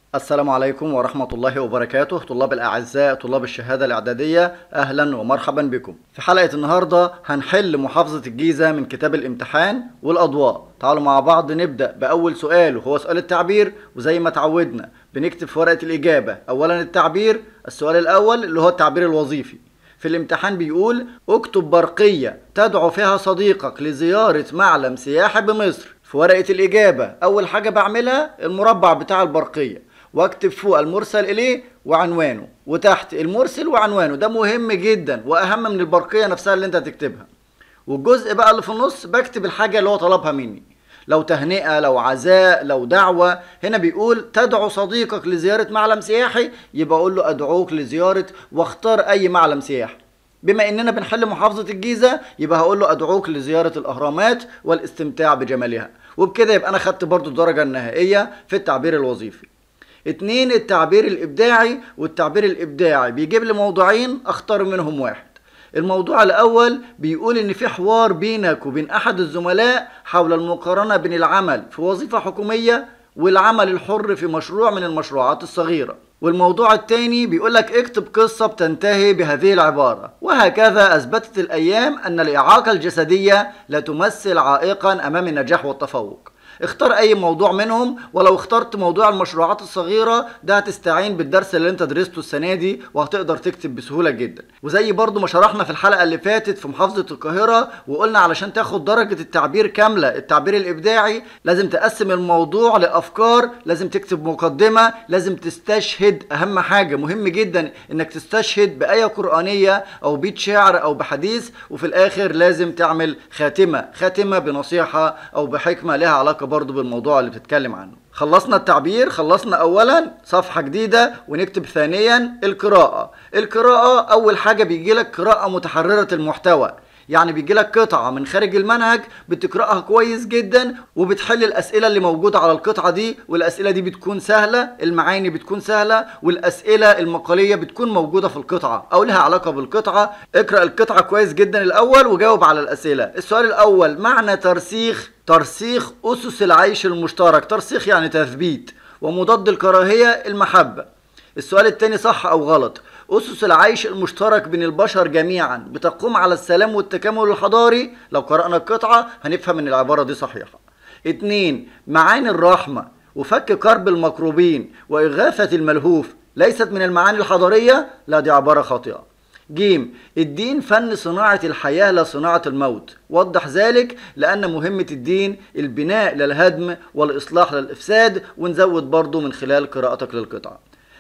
السلام عليكم ورحمة الله وبركاته طلاب الأعزاء طلاب الشهادة الإعدادية أهلا ومرحبا بكم في حلقة النهاردة هنحل محافظة الجيزة من كتاب الامتحان والأضواء تعالوا مع بعض نبدأ بأول سؤال وهو سؤال التعبير وزي ما تعودنا بنكتب في ورقة الإجابة أولا التعبير السؤال الأول اللي هو التعبير الوظيفي في الامتحان بيقول اكتب برقية تدعو فيها صديقك لزيارة معلم سياحي بمصر في ورقة الإجابة أول حاجة بعملها المربع بتاع البرقية واكتب فوق المرسل إليه وعنوانه وتحت المرسل وعنوانه ده مهم جدا وأهم من البرقية نفسها اللي أنت هتكتبها والجزء بقى اللي في النص بكتب الحاجة اللي هو طلبها مني لو تهنئة لو عزاء لو دعوة هنا بيقول تدعو صديقك لزيارة معلم سياحي يبقى أقول له أدعوك لزيارة واختار أي معلم سياحي بما اننا بنحل محافظة الجيزة يبقى هقول له ادعوك لزيارة الاهرامات والاستمتاع بجمالها وبكده يبقى انا خدت برضو الدرجة النهائية في التعبير الوظيفي اتنين التعبير الابداعي والتعبير الابداعي بيجيب لي موضوعين اختار منهم واحد الموضوع الاول بيقول ان في حوار بينك وبين احد الزملاء حول المقارنة بين العمل في وظيفة حكومية والعمل الحر في مشروع من المشروعات الصغيرة والموضوع الثاني بيقول لك اكتب قصة بتنتهي بهذه العبارة وهكذا أثبتت الأيام أن الإعاقة الجسدية لا تمثل عائقا أمام النجاح والتفوق اختار اي موضوع منهم ولو اخترت موضوع المشروعات الصغيرة ده هتستعين بالدرس اللي انت درسته السنة دي وهتقدر تكتب بسهولة جدا وزي برضو ما شرحنا في الحلقة اللي فاتت في محافظة القاهرة وقلنا علشان تاخد درجة التعبير كاملة التعبير الابداعي لازم تقسم الموضوع لافكار لازم تكتب مقدمة لازم تستشهد اهم حاجة مهم جدا انك تستشهد بآية قرآنية او بيت شعر او بحديث وفي الاخر لازم تعمل خاتمة خاتمة بنصيحة او بحكمة لها علاقة برضو بالموضوع اللي بتتكلم عنه خلصنا التعبير خلصنا اولا صفحة جديدة ونكتب ثانيا القراءة القراءة اول حاجة بيجي لك قراءة متحررة المحتوى يعني بيجي لك قطعة من خارج المنهج بتقرأها كويس جدا وبتحل الأسئلة اللي موجودة على القطعة دي والأسئلة دي بتكون سهلة المعاني بتكون سهلة والأسئلة المقالية بتكون موجودة في القطعة أو لها علاقة بالقطعة اقرأ القطعة كويس جدا الأول وجاوب على الأسئلة السؤال الأول معنى ترسيخ ترسيخ أسس العيش المشترك ترسيخ يعني تثبيت ومضاد الكراهية المحبة السؤال الثاني صح أو غلط أسس العيش المشترك بين البشر جميعا بتقوم على السلام والتكامل الحضاري لو قرأنا القطعة هنفهم ان العبارة دي صحيحة اتنين معاني الرحمة وفك كرب المكروبين وإغاثة الملهوف ليست من المعاني الحضارية لا دي عبارة خاطئة جيم الدين فن صناعة الحياة لا صناعة الموت وضح ذلك لأن مهمة الدين البناء للهدم والإصلاح للإفساد ونزود برضو من خلال قراءتك للقطعة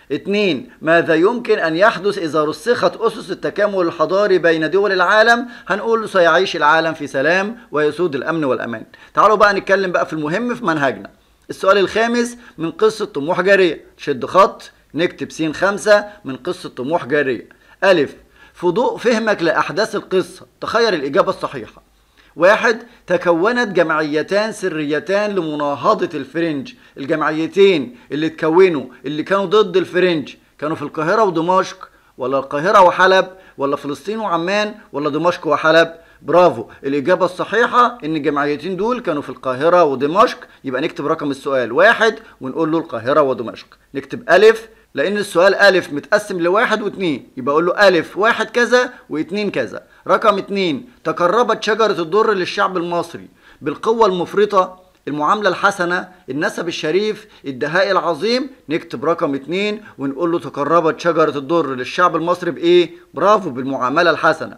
اتنين ماذا يمكن أن يحدث إذا رسخت أسس التكامل الحضاري بين دول العالم هنقول سيعيش العالم في سلام ويسود الأمن والأمان تعالوا بقى نتكلم بقى في المهم في منهجنا السؤال الخامس من قصة طموح جارية شد خط نكتب سين خمسة من قصة طموح جارية ألف في ضوء فهمك لأحداث القصة تخير الإجابة الصحيحة واحد تكونت جمعيتان سريتان لمناهضة الفرنج الجمعيتين اللي اتكونوا اللي كانوا ضد الفرنج كانوا في القاهرة ودمشق ولا القاهرة وحلب ولا فلسطين وعمان ولا دمشق وحلب برافو الإجابة الصحيحة إن الجمعيتين دول كانوا في القاهرة ودمشق يبقى نكتب رقم السؤال واحد ونقول له القاهرة ودمشق نكتب ألف لأن السؤال ألف متقسم لواحد واتنين يبقى أقول له ألف واحد كذا واتنين كذا رقم اتنين تقربت شجرة الضر للشعب المصري بالقوة المفرطة المعاملة الحسنة النسب الشريف الدهاء العظيم نكتب رقم اتنين ونقول له تقربت شجرة الضر للشعب المصري بإيه؟ برافو بالمعاملة الحسنة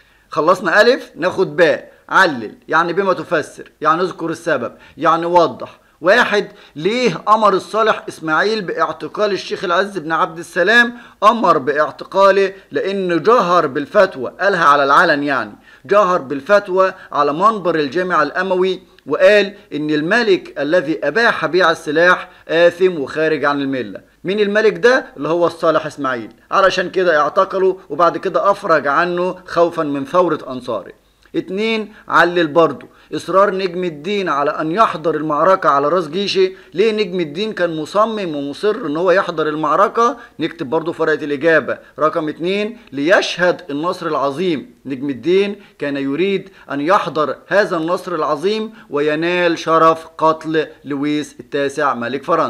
خلصنا ألف ناخد باء علل يعني بما تفسر يعني اذكر السبب يعني وضح واحد ليه امر الصالح اسماعيل باعتقال الشيخ العز بن عبد السلام امر باعتقاله لان جهر بالفتوى قالها على العلن يعني جهر بالفتوى على منبر الجامع الاموي وقال ان الملك الذي اباح بيع السلاح اثم وخارج عن المله مين الملك ده اللي هو الصالح اسماعيل علشان كده اعتقله وبعد كده افرج عنه خوفا من ثوره انصاره اتنين علل برضه اصرار نجم الدين على ان يحضر المعركة على راس جيشه ليه نجم الدين كان مصمم ومصر ان هو يحضر المعركة نكتب برضه في ورقة الاجابة رقم اتنين ليشهد النصر العظيم نجم الدين كان يريد ان يحضر هذا النصر العظيم وينال شرف قتل لويس التاسع ملك فرنسا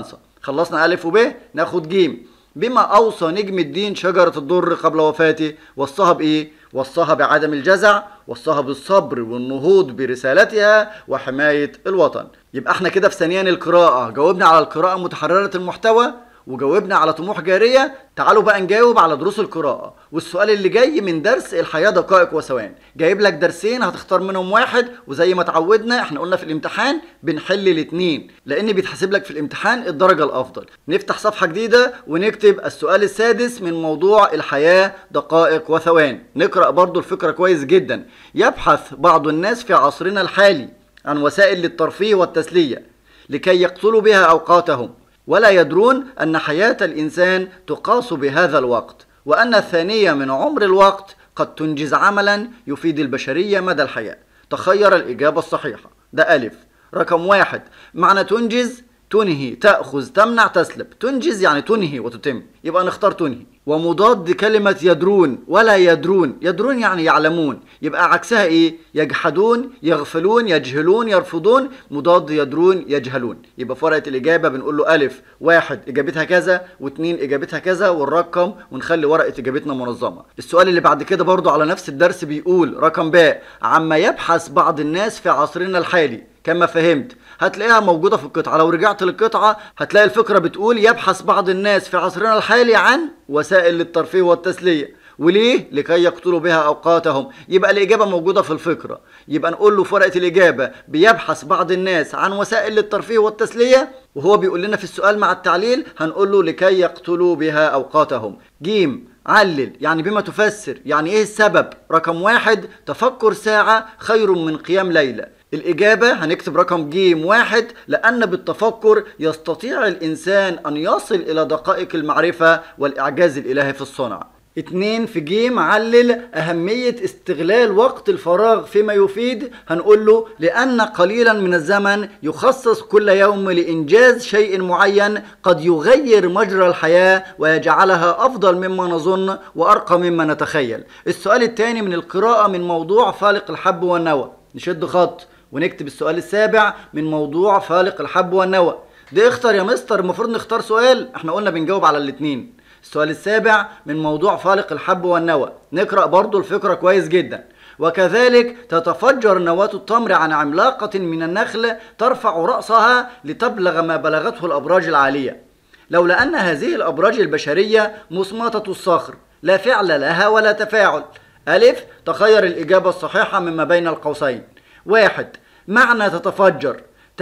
خلصنا ألف وب ناخد جيم بما أوصى نجم الدين شجرة الضر قبل وفاته وصاها بإيه؟ وصاها بعدم الجزع وصاها بالصبر والنهوض برسالتها وحماية الوطن يبقى احنا كده في ثانيان القراءة جاوبنا على القراءة متحررة المحتوى وجاوبنا على طموح جارية تعالوا بقى نجاوب على دروس القراءة والسؤال اللي جاي من درس الحياة دقائق وثوان جايب لك درسين هتختار منهم واحد وزي ما اتعودنا احنا قلنا في الامتحان بنحل الاتنين لان بيتحسب لك في الامتحان الدرجة الافضل نفتح صفحة جديدة ونكتب السؤال السادس من موضوع الحياة دقائق وثوان نقرأ برضو الفكرة كويس جدا يبحث بعض الناس في عصرنا الحالي عن وسائل للترفيه والتسلية لكي يقتلوا بها أوقاتهم ولا يدرون أن حياة الإنسان تقاس بهذا الوقت وأن الثانية من عمر الوقت قد تنجز عملا يفيد البشرية مدى الحياة تخير الإجابة الصحيحة ده ألف رقم واحد معنى تنجز تنهي تأخذ تمنع تسلب تنجز يعني تنهي وتتم يبقى نختار تنهي ومضاد كلمة يدرون ولا يدرون يدرون يعني يعلمون يبقى عكسها ايه يجحدون يغفلون يجهلون يرفضون مضاد يدرون يجهلون يبقى في ورقة الإجابة بنقول له ألف واحد إجابتها كذا واثنين إجابتها كذا والرقم ونخلي ورقة إجابتنا منظمة السؤال اللي بعد كده برضو على نفس الدرس بيقول رقم باء عما يبحث بعض الناس في عصرنا الحالي كما فهمت هتلاقيها موجودة في القطعة لو رجعت للقطعة هتلاقي الفكرة بتقول يبحث بعض الناس في عصرنا الحالي عن وسائل للترفيه والتسلية وليه؟ لكي يقتلوا بها أوقاتهم يبقى الإجابة موجودة في الفكرة يبقى نقول له في ورقة الإجابة بيبحث بعض الناس عن وسائل للترفيه والتسلية وهو بيقول لنا في السؤال مع التعليل هنقول له لكي يقتلوا بها أوقاتهم جيم علل يعني بما تفسر يعني ايه السبب رقم واحد تفكر ساعة خير من قيام ليلة الإجابة هنكتب رقم جيم واحد لأن بالتفكر يستطيع الإنسان أن يصل إلى دقائق المعرفة والإعجاز الإلهي في الصنع اتنين في جيم علل أهمية استغلال وقت الفراغ فيما يفيد هنقول له لأن قليلا من الزمن يخصص كل يوم لإنجاز شيء معين قد يغير مجرى الحياة ويجعلها أفضل مما نظن وأرقى مما نتخيل السؤال الثاني من القراءة من موضوع فالق الحب والنوى نشد خط ونكتب السؤال السابع من موضوع فالق الحب والنوى ده اختر يا مستر المفروض نختار سؤال احنا قلنا بنجاوب على الاتنين السؤال السابع من موضوع فالق الحب والنوى نقرأ برضو الفكرة كويس جدا وكذلك تتفجر نواة التمر عن عملاقة من النخل ترفع رأسها لتبلغ ما بلغته الأبراج العالية لولا أن هذه الأبراج البشرية مصمتة الصخر لا فعل لها ولا تفاعل ألف تخير الإجابة الصحيحة مما بين القوسين واحد معنى تتفجر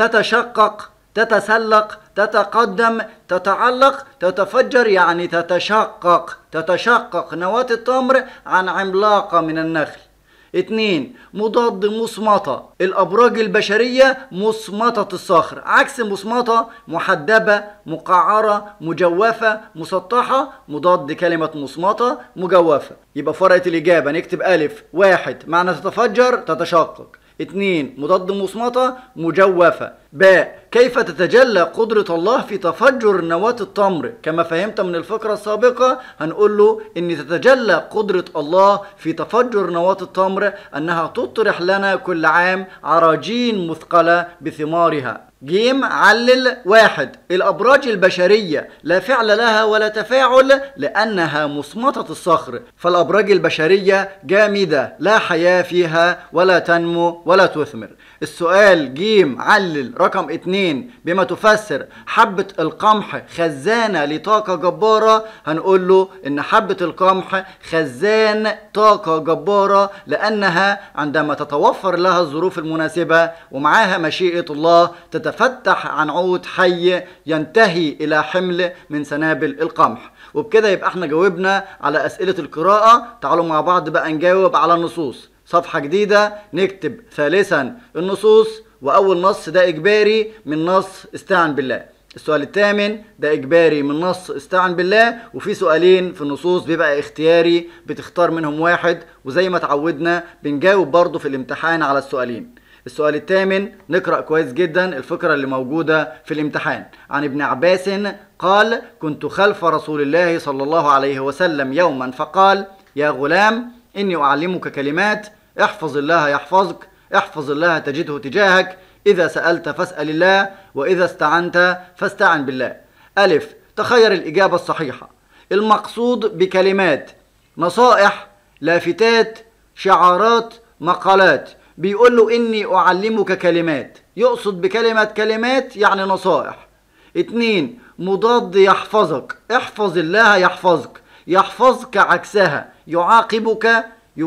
تتشقق تتسلق تتقدم تتعلق تتفجر يعني تتشقق تتشقق نواة التمر عن عملاقة من النخل اتنين مضاد مصمتة الأبراج البشرية مصمتة الصخر عكس مصمتة محدبة مقعرة مجوفة مسطحة مضاد كلمة مصمتة مجوفة يبقى في ورقة الإجابة نكتب ألف واحد معنى تتفجر تتشقق اتنين مضاد مصمتة مجوفة باء كيف تتجلى قدرة الله في تفجر نواة التمر كما فهمت من الفقرة السابقة هنقول له ان تتجلى قدرة الله في تفجر نواة التمر انها تطرح لنا كل عام عراجين مثقلة بثمارها جيم علل واحد الأبراج البشرية لا فعل لها ولا تفاعل لأنها مصمتة الصخر فالأبراج البشرية جامدة لا حياة فيها ولا تنمو ولا تثمر السؤال جيم علل رقم اتنين بما تفسر حبة القمح خزانة لطاقة جبارة هنقول له ان حبة القمح خزان طاقة جبارة لانها عندما تتوفر لها الظروف المناسبة ومعاها مشيئة الله تتفتح عن عود حي ينتهي الى حمل من سنابل القمح وبكده يبقى احنا جاوبنا على اسئلة القراءة تعالوا مع بعض بقى نجاوب على النصوص صفحة جديدة نكتب ثالثا النصوص وأول نص ده إجباري من نص استعن بالله السؤال الثامن ده إجباري من نص استعن بالله وفي سؤالين في النصوص بيبقى اختياري بتختار منهم واحد وزي ما اتعودنا بنجاوب برضه في الامتحان على السؤالين السؤال الثامن نقرأ كويس جدا الفكرة اللي موجودة في الامتحان عن ابن عباس قال كنت خلف رسول الله صلى الله عليه وسلم يوما فقال يا غلام إني أعلمك كلمات احفظ الله يحفظك احفظ الله تجده تجاهك إذا سألت فاسأل الله وإذا استعنت فاستعن بالله ألف تخير الإجابة الصحيحة المقصود بكلمات نصائح لافتات شعارات مقالات بيقول له إني أعلمك كلمات يقصد بكلمة كلمات يعني نصائح اتنين مضاد يحفظك احفظ الله يحفظك يحفظك عكسها يعاقبك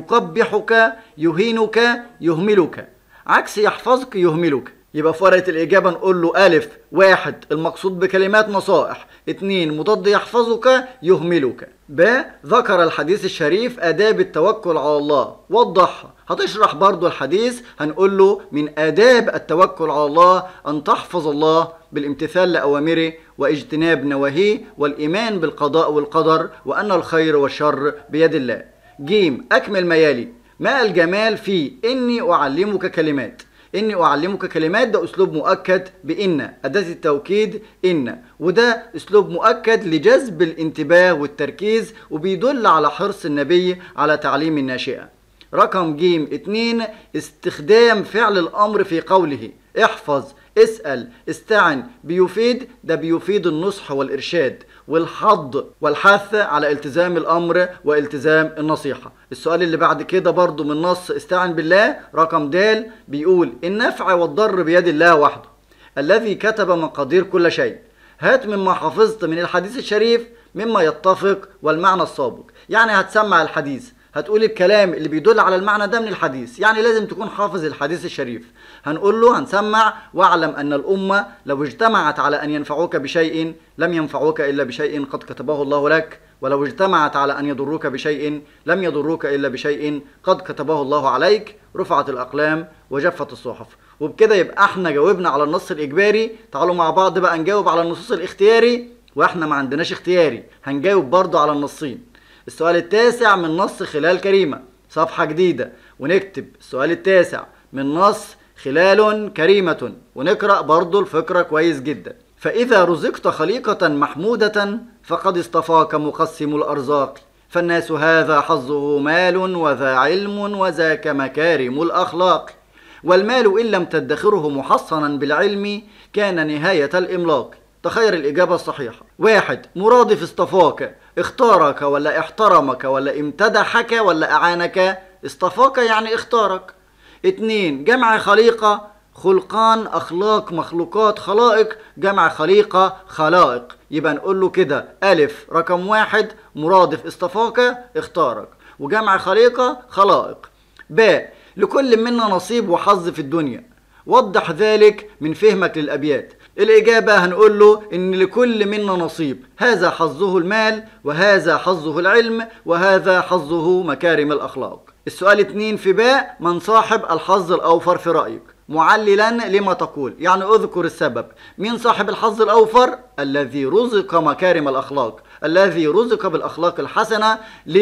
يقبحك يهينك يهملك عكس يحفظك يهملك يبقى في ورقة الإجابة نقول له ألف واحد المقصود بكلمات نصائح اتنين مضاد يحفظك يهملك ب ذكر الحديث الشريف آداب التوكل على الله وضحها هتشرح برضو الحديث هنقول له من آداب التوكل على الله أن تحفظ الله بالامتثال لأوامره واجتناب نواهيه والإيمان بالقضاء والقدر وأن الخير والشر بيد الله جيم أكمل ما يلي ما الجمال في إني أعلمك كلمات إني أعلمك كلمات ده أسلوب مؤكد بإن أداة التوكيد إن وده أسلوب مؤكد لجذب الانتباه والتركيز وبيدل على حرص النبي على تعليم الناشئة رقم جيم اتنين استخدام فعل الأمر في قوله احفظ اسأل استعن بيفيد ده بيفيد النصح والإرشاد والحض والحث على التزام الأمر والتزام النصيحة السؤال اللي بعد كده برضو من نص استعن بالله رقم د بيقول النفع والضر بيد الله وحده الذي كتب مقادير كل شيء هات مما حفظت من الحديث الشريف مما يتفق والمعنى السابق يعني هتسمع الحديث هتقول الكلام اللي بيدل على المعنى ده من الحديث يعني لازم تكون حافظ الحديث الشريف هنقول له هنسمع واعلم أن الأمة لو اجتمعت على أن ينفعوك بشيء لم ينفعوك إلا بشيء قد كتبه الله لك ولو اجتمعت على أن يضروك بشيء لم يضروك إلا بشيء قد كتبه الله عليك رفعت الأقلام وجفت الصحف وبكده يبقى احنا جاوبنا على النص الإجباري تعالوا مع بعض بقى نجاوب على النصوص الاختياري واحنا ما عندناش اختياري هنجاوب برضو على النصين السؤال التاسع من نص خلال كريمة صفحة جديدة ونكتب السؤال التاسع من نص خلال كريمة ونقرأ برضو الفكرة كويس جدا فإذا رزقت خليقة محمودة فقد اصطفاك مقسم الأرزاق فالناس هذا حظه مال وذا علم وذاك مكارم الأخلاق والمال إن لم تدخره محصنا بالعلم كان نهاية الإملاق تخير الإجابة الصحيحة واحد مرادف اصطفاك اختارك ولا احترمك ولا امتدحك ولا أعانك اصطفاك يعني اختارك اتنين جمع خليقة خلقان أخلاق مخلوقات خلائق جمع خليقة خلائق يبقى نقول له كده ألف رقم واحد مرادف اصطفاك اختارك وجمع خليقة خلائق ب لكل منا نصيب وحظ في الدنيا وضح ذلك من فهمك للأبيات الإجابة هنقول له إن لكل منا نصيب هذا حظه المال وهذا حظه العلم وهذا حظه مكارم الأخلاق السؤال اتنين في باء من صاحب الحظ الأوفر في رأيك معللا لما تقول يعني اذكر السبب مين صاحب الحظ الأوفر الذي رزق مكارم الأخلاق الذي رزق بالأخلاق الحسنة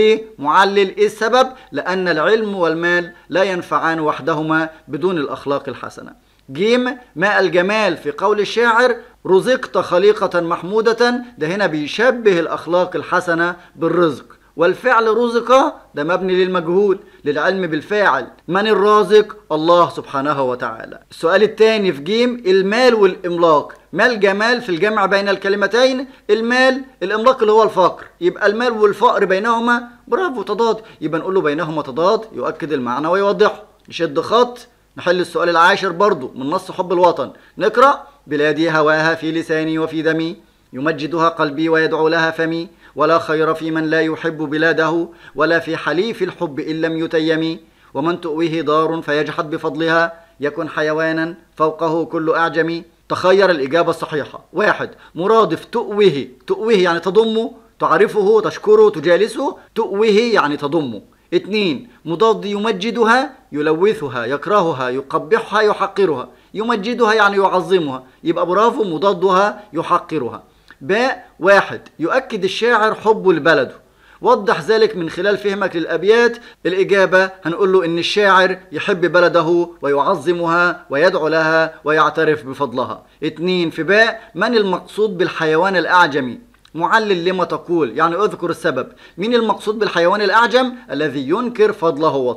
لمعلل إيه السبب لأن العلم والمال لا ينفعان وحدهما بدون الأخلاق الحسنة جيم ما الجمال في قول الشاعر رزقت خليقة محمودة ده هنا بيشبه الأخلاق الحسنة بالرزق والفعل رزق ده مبني للمجهول للعلم بالفاعل من الرازق الله سبحانه وتعالى السؤال الثاني في جيم المال والإملاق ما الجمال في الجمع بين الكلمتين المال الإملاق اللي هو الفقر يبقى المال والفقر بينهما برافو تضاد يبقى نقول له بينهما تضاد يؤكد المعنى ويوضحه نشد خط نحل السؤال العاشر برضو من نص حب الوطن نقرأ بلادي هواها في لساني وفي دمي يمجدها قلبي ويدعو لها فمي ولا خير في من لا يحب بلاده ولا في حليف الحب إن لم يتيم ومن تؤويه دار فيجحد بفضلها يكن حيوانا فوقه كل أعجم تخير الإجابة الصحيحة واحد مرادف تؤويه تؤويه يعني تضمه تعرفه تشكره تجالسه تؤويه يعني تضمه اتنين مضاد يمجدها يلوثها يكرهها يقبحها يحقرها يمجدها يعني يعظمها يبقى برافو مضادها يحقرها باء واحد يؤكد الشاعر حبه لبلده وضح ذلك من خلال فهمك للأبيات الإجابة هنقول له إن الشاعر يحب بلده ويعظمها ويدعو لها ويعترف بفضلها اتنين في باء من المقصود بالحيوان الأعجمي معلل لما تقول يعني اذكر السبب مين المقصود بالحيوان الأعجم الذي ينكر فضله وطنه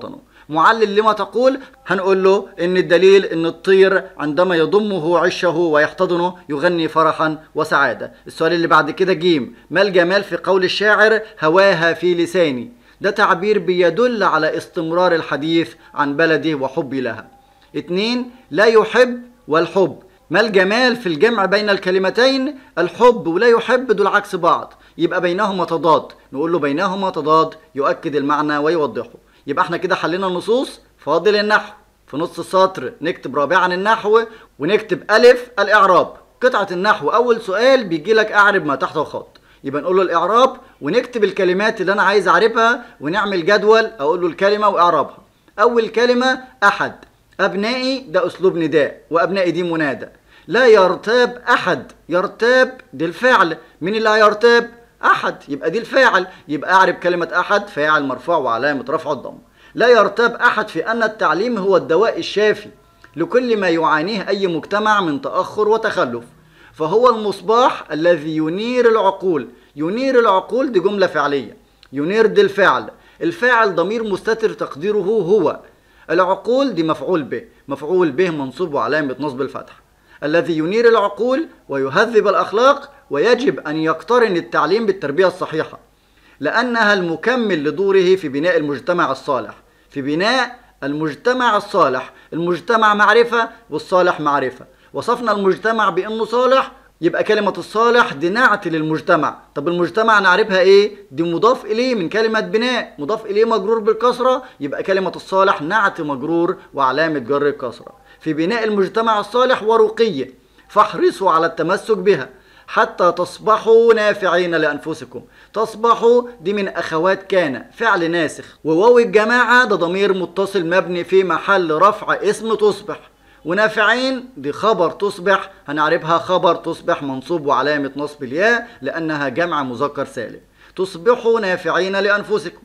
معلل لما تقول هنقول له ان الدليل ان الطير عندما يضمه عشه ويحتضنه يغني فرحا وسعادة السؤال اللي بعد كده جيم ما الجمال في قول الشاعر هواها في لساني ده تعبير بيدل على استمرار الحديث عن بلده وحبي لها اتنين لا يحب والحب ما الجمال في الجمع بين الكلمتين الحب ولا يحب دول عكس بعض يبقى بينهما تضاد نقول له بينهما تضاد يؤكد المعنى ويوضحه يبقى احنا كده حلينا النصوص فاضل النحو في نص السطر نكتب رابعا النحو ونكتب ألف الإعراب قطعة النحو أول سؤال بيجي لك أعرب ما تحته خط يبقى نقول له الإعراب ونكتب الكلمات اللي أنا عايز أعرفها ونعمل جدول أقول له الكلمة وإعرابها أول كلمة أحد أبنائي ده أسلوب نداء وأبنائي دي منادى لا يرتاب أحد يرتاب دي الفعل مين اللي هيرتاب أحد يبقى دي الفاعل يبقى أعرب كلمة أحد فاعل مرفوع وعلامة رفع الضم لا يرتاب أحد في أن التعليم هو الدواء الشافي لكل ما يعانيه أي مجتمع من تأخر وتخلف فهو المصباح الذي ينير العقول ينير العقول دي جملة فعلية ينير دي الفعل الفاعل ضمير مستتر تقديره هو العقول دي مفعول به مفعول به منصوب وعلامة نصب الفتح الذي ينير العقول ويهذب الأخلاق ويجب أن يقترن التعليم بالتربية الصحيحة لأنها المكمل لدوره في بناء المجتمع الصالح في بناء المجتمع الصالح المجتمع معرفة والصالح معرفة وصفنا المجتمع بأنه صالح يبقى كلمة الصالح دي نعت للمجتمع طب المجتمع نعرفها ايه دي مضاف اليه من كلمة بناء مضاف اليه مجرور بالكسرة يبقى كلمة الصالح نعت مجرور وعلامة جر الكسرة في بناء المجتمع الصالح ورقيه فاحرصوا على التمسك بها حتى تصبحوا نافعين لأنفسكم تصبحوا دي من أخوات كان فعل ناسخ وواو الجماعة ده ضمير متصل مبني في محل رفع اسم تصبح ونافعين دي خبر تصبح هنعرفها خبر تصبح منصوب وعلامة نصب الياء لأنها جمع مذكر سالم تصبحوا نافعين لأنفسكم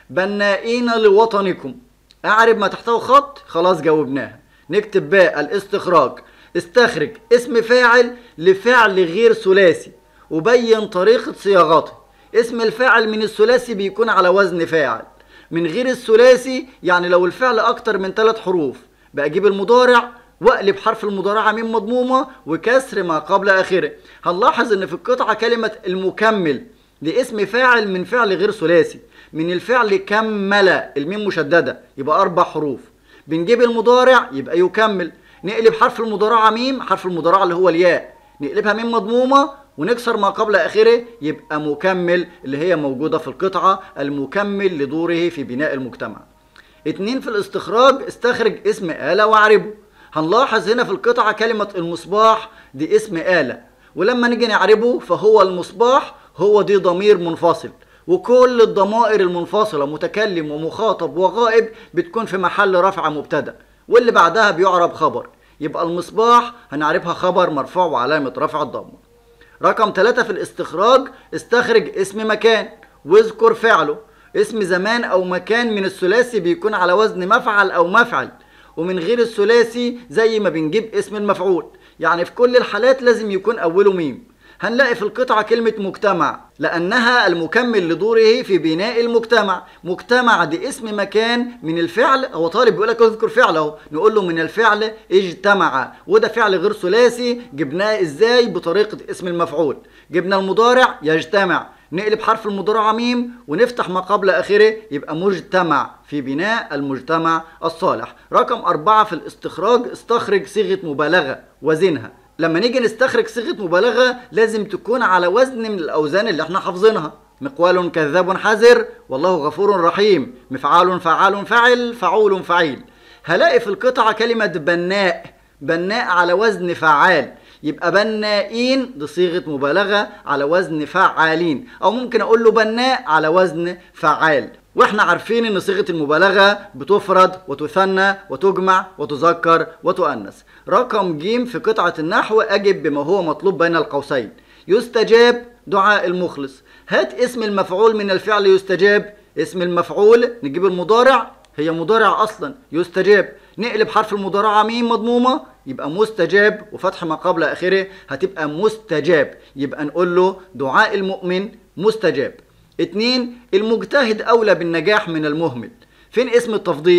بنائين لوطنكم أعرب ما تحته خط خلاص جاوبناها نكتب باء الاستخراج استخرج اسم فاعل لفعل غير ثلاثي وبين طريقة صياغته اسم الفاعل من الثلاثي بيكون على وزن فاعل من غير الثلاثي يعني لو الفعل أكتر من ثلاث حروف بأجيب المضارع واقلب حرف المضارعة من مضمومة وكسر ما قبل آخره هنلاحظ إن في القطعة كلمة المكمل دي اسم فاعل من فعل غير ثلاثي من الفعل كمل الميم مشددة يبقى أربع حروف بنجيب المضارع يبقى يكمل نقلب حرف المضارعة ميم حرف المضارعة اللي هو الياء نقلبها ميم مضمومة ونكسر ما قبل آخره يبقى مكمل اللي هي موجودة في القطعة المكمل لدوره في بناء المجتمع اتنين في الاستخراج استخرج اسم آلة واعربه هنلاحظ هنا في القطعة كلمة المصباح دي اسم آلة ولما نيجي نعربه فهو المصباح هو دي ضمير منفصل وكل الضمائر المنفصلة متكلم ومخاطب وغائب بتكون في محل رفع مبتدأ واللي بعدها بيعرب خبر يبقى المصباح هنعرفها خبر مرفوع وعلامة رفع الضمة رقم ثلاثة في الاستخراج استخرج اسم مكان واذكر فعله اسم زمان أو مكان من الثلاثي بيكون على وزن مفعل أو مفعل ومن غير الثلاثي زي ما بنجيب اسم المفعول يعني في كل الحالات لازم يكون أوله ميم هنلاقي في القطعة كلمة مجتمع لأنها المكمل لدوره في بناء المجتمع مجتمع دي اسم مكان من الفعل هو طالب بيقول لك اذكر فعله نقول له من الفعل اجتمع وده فعل غير ثلاثي جبناه ازاي بطريقة اسم المفعول جبنا المضارع يجتمع نقلب حرف المضارعة ميم ونفتح ما قبل آخره يبقى مجتمع في بناء المجتمع الصالح رقم أربعة في الاستخراج استخرج صيغة مبالغة وزنها لما نيجي نستخرج صيغة مبالغة لازم تكون على وزن من الأوزان اللي احنا حافظينها مقوال كذاب حذر والله غفور رحيم مفعال فعال فعل فعول فعيل هلاقي في القطعة كلمة بناء بناء على وزن فعال يبقى بنائين دي صيغة مبالغة على وزن فعالين أو ممكن أقول له بناء على وزن فعال واحنا عارفين ان صيغه المبالغه بتفرد وتثنى وتجمع وتذكر وتؤنث رقم ج في قطعه النحو اجب بما هو مطلوب بين القوسين يستجاب دعاء المخلص هات اسم المفعول من الفعل يستجاب اسم المفعول نجيب المضارع هي مضارع اصلا يستجاب نقلب حرف المضارعه ميم مضمومه يبقى مستجاب وفتح ما قبل اخره هتبقى مستجاب يبقى نقول له دعاء المؤمن مستجاب اتنين المجتهد أولى بالنجاح من المهمل فين اسم التفضيل؟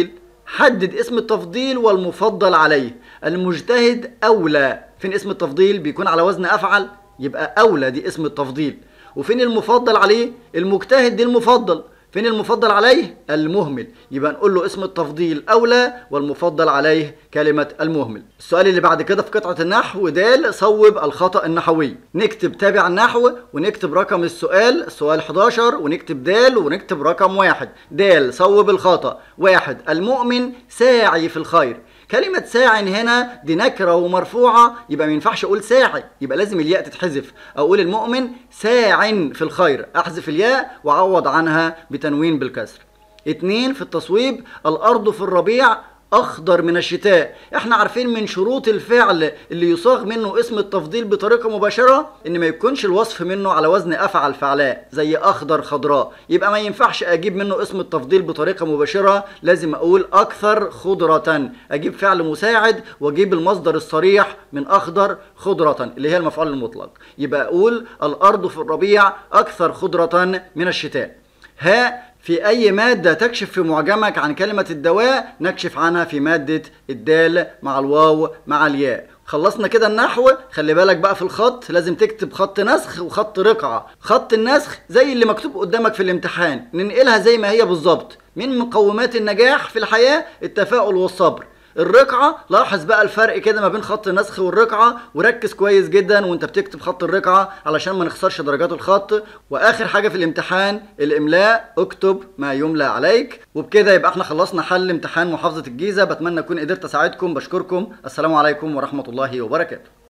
حدد اسم التفضيل والمفضل عليه المجتهد أولى فين اسم التفضيل بيكون على وزن أفعل يبقى أولى دي اسم التفضيل وفين المفضل عليه المجتهد دي المفضل فين المفضل عليه المهمل يبقى نقول له اسم التفضيل أولى والمفضل عليه كلمة المهمل السؤال اللي بعد كده في قطعة النحو دال صوب الخطأ النحوي نكتب تابع النحو ونكتب رقم السؤال السؤال 11 ونكتب دال ونكتب رقم واحد دال صوب الخطأ واحد المؤمن ساعي في الخير كلمة ساع هنا دي نكرة ومرفوعة يبقى ما ينفعش أقول ساعي يبقى لازم الياء تتحذف أقول المؤمن ساع في الخير أحذف الياء وأعوض عنها بتنوين بالكسر اتنين في التصويب الأرض في الربيع أخضر من الشتاء احنا عارفين من شروط الفعل اللي يصاغ منه اسم التفضيل بطريقة مباشرة ان ما يكونش الوصف منه على وزن افعل فعلاء زي اخضر خضراء يبقى ما ينفعش اجيب منه اسم التفضيل بطريقة مباشرة لازم اقول اكثر خضرة اجيب فعل مساعد واجيب المصدر الصريح من اخضر خضرة اللي هي المفعول المطلق يبقى اقول الارض في الربيع اكثر خضرة من الشتاء ها في أي مادة تكشف في معجمك عن كلمة الدواء نكشف عنها في مادة الدال مع الواو مع الياء خلصنا كده النحو خلي بالك بقى في الخط لازم تكتب خط نسخ وخط رقعة خط النسخ زي اللي مكتوب قدامك في الامتحان ننقلها زي ما هي بالظبط من مقومات النجاح في الحياة التفاؤل والصبر الرقعة لاحظ بقى الفرق كده ما بين خط النسخ والرقعة وركز كويس جدا وانت بتكتب خط الرقعة علشان ما نخسرش درجات الخط واخر حاجة في الامتحان الاملاء اكتب ما يملى عليك وبكده يبقى احنا خلصنا حل امتحان محافظة الجيزة بتمنى اكون قدرت اساعدكم بشكركم السلام عليكم ورحمة الله وبركاته